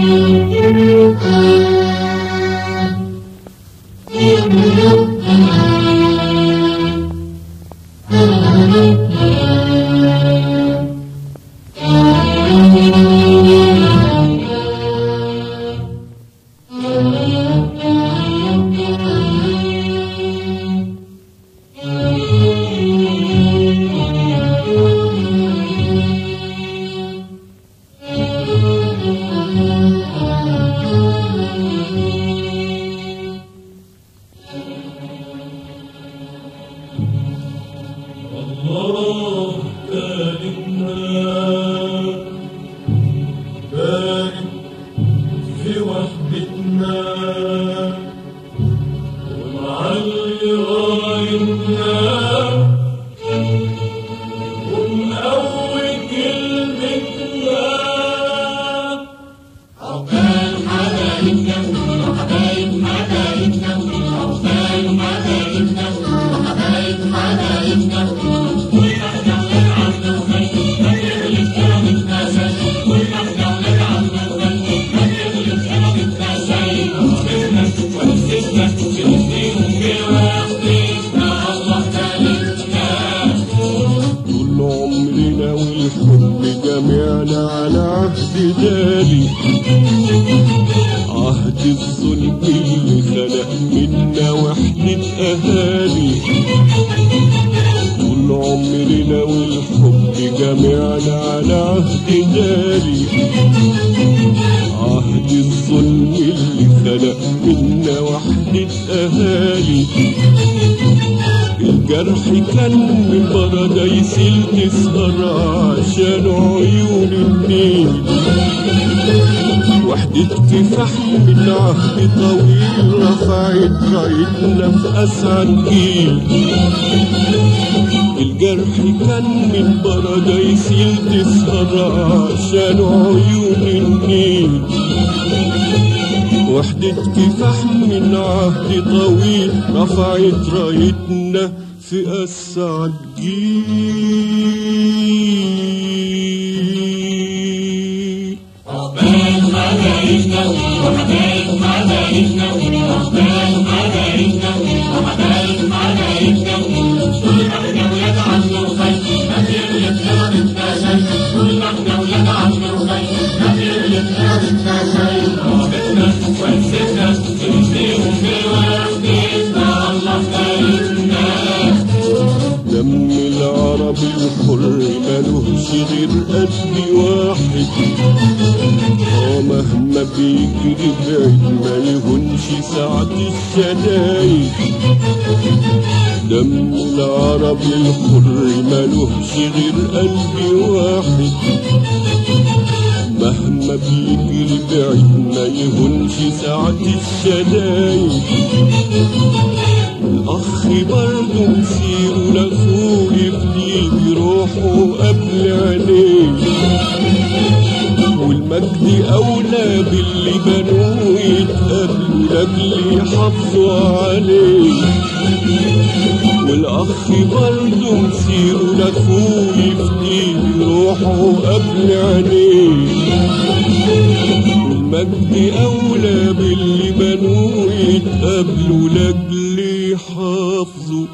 الله باركنا بارك في وحدتنا ومعلي رايتنا ومقوي كلمتنا طول عمرنا والحب جميعنا على عهد دالي عهد الظلم اللي خلق منا وحدة أهالي طول عمرنا والحب جميعنا على عهد دالي عهد الظلم اللي خلق منا وحدة أهالي الجرح كان من بارادايس النسهر عشان عيون النيل وحدة كفاح من عهد طويل رفعت رايتنا في أسعد جيل الجرح كان من بارادايس النسهر عشان عيون النيل وحدة كفاح من عهد طويل رفعت رايتنا في أسعد جيل دم العرب الحر ملوش غير قلب واحد اه مهما بيجري بعيد ما يهونش ساعة الشدايد دم العرب الحر ملوش غير قلب واحد مهما بيجري بعيد ما يهونش ساعة الشدايد الأخ برضه مسيره لأخوه يفديه روحه قبل عينيه والمجد أولى باللي بنوه يتقابلوا لأجل يحافظوا عليه والأخ برضه مسيره لأخوه يفديه روحه قبل عينيه والمجد أولى باللي بنوه يتقابلوا لأجل يحافظوا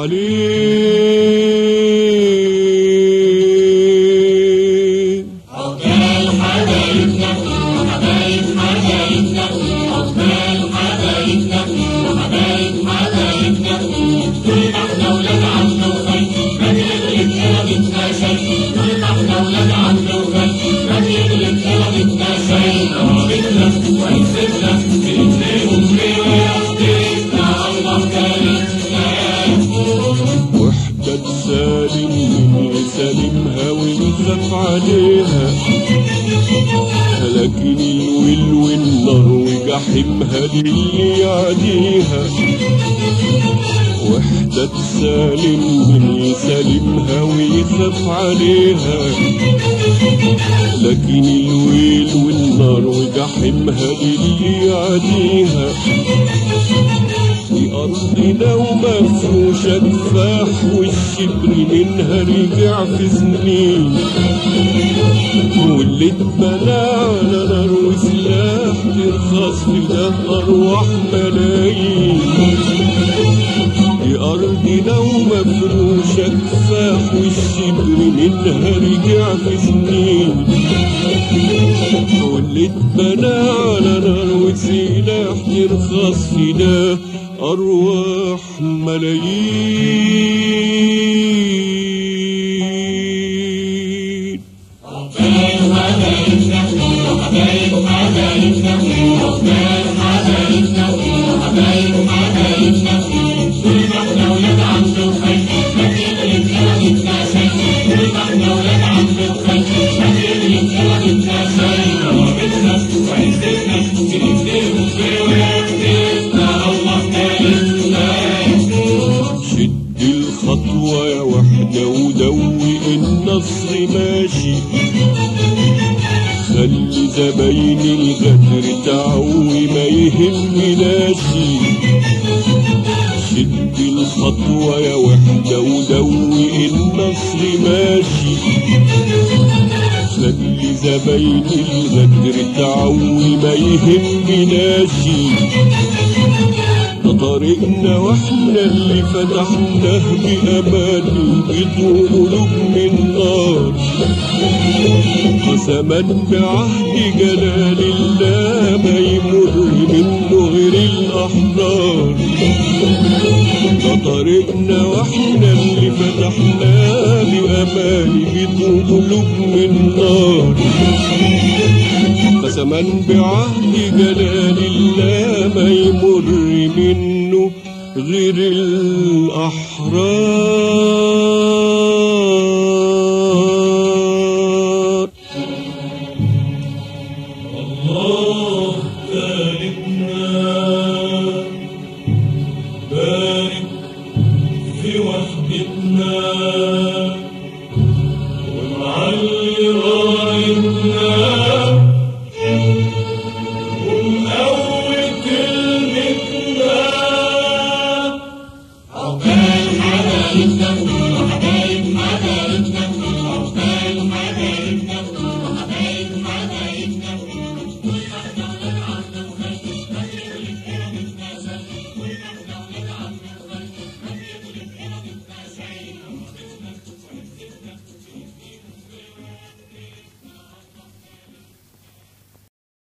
عليه وحدة سالم من يسالمها ويخاف عليها لكن الويل والنار وجحيمها للي يعديها وحدة سالم من يسالمها ويخاف عليها لكن الويل والنار وجحيمها للي يعديها في أرضنا ومفروشة كفاح والشبر منها رجع في سنين واللي اتبنى على نار وسلاح ترخص في ده أرواح ملايين دي أرضنا ومفروشة كفاح والشبر منها رجع في سنين واللي اتبنى على نار وسلاح ترخص في ده أرواح ملايين شد الخطوة يا وحدة ودوي النصر ماشي خلي زباين الغدر تعوي ما يهمناش شد الخطوة يا وحدة ودوي النصر ماشي خلي زباين الغدر تعوي ما يهمناش ده طريقنا واحنا اللي فتحناه بأمان البيض وقلوب من نار قسما بعهد جلال الله ما يمر منه غير الأحرار ده طريقنا واحنا اللي فتحناه بأمان بيض وقلوب من نار قسما بعهد جلال الله ما يمر منه غير الأحرار الله باركنا بارك في وحدتنا ومعلي رايتنا ومقوي كلمتنا عقبال حبايبنا